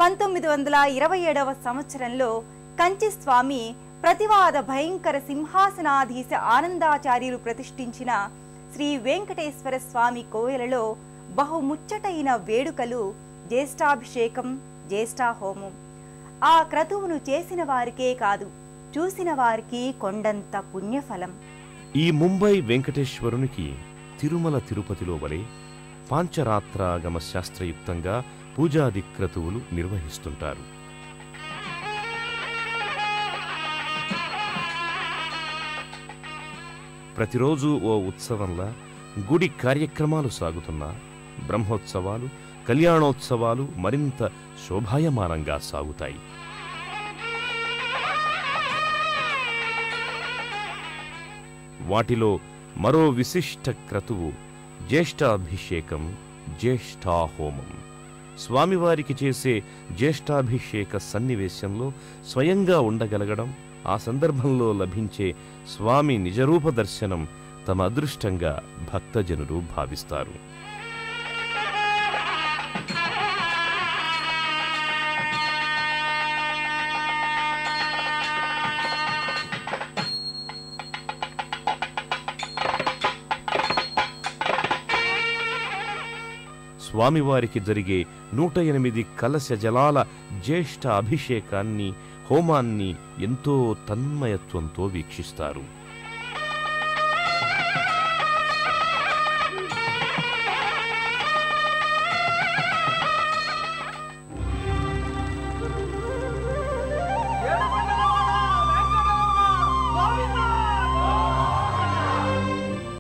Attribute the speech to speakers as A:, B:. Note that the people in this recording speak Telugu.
A: పంతొమ్మిది వందల ఇరవై ఏడవ సంవత్సరంలో కంచి స్వామి ప్రతివాద భయంకర సింహాసనాధీశ ఆనందాచార్యులు ప్రతిష్ఠించిన శ్రీ వెంకటేశ్వర స్వామి కోవెలలో బహుముచ్చటైన వేడుకలు జ్యేష్ఠాభిషేకం జ్యేష్ఠాహోమం ఆ క్రతువును చేసిన వారికే కాదు చూసిన వారికి కొండంత పుణ్యఫలం
B: ఈ ముంబై వెంకటేశ్వరునికి తిరుమల తిరుపతిలో వలె పాంచరాత్రాగమ శాస్త్రయుక్తంగా పూజాది క్రతువులు నిర్వహిస్తుంటారు ప్రతిరోజు ఓ ఉత్సవంలా గుడి కార్యక్రమాలు సాగుతున్నా బ్రహ్మోత్సవాలు కళ్యాణోత్సవాలు మరింత శోభాయమానంగా సాగుతాయి వాటిలో మరో విశిష్ట క్రతువు జ్యేష్ఠాభిషేకం జ్యేష్ఠాహోమం స్వామివారికి చేసే జ్యేష్ఠాభిషేక సన్నివేశంలో స్వయంగా ఉండగలగడం ఆ సందర్భంలో లభించే స్వామి నిజరూప దర్శనం తమ అదృష్టంగా భక్తజనులు భావిస్తారు స్వామివారికి జరిగే నూట ఎనిమిది కలశ జలాల జ్యేష్ఠ అభిషేకాన్ని హోమాన్ని ఎంతో తన్మయత్వంతో వీక్షిస్తారు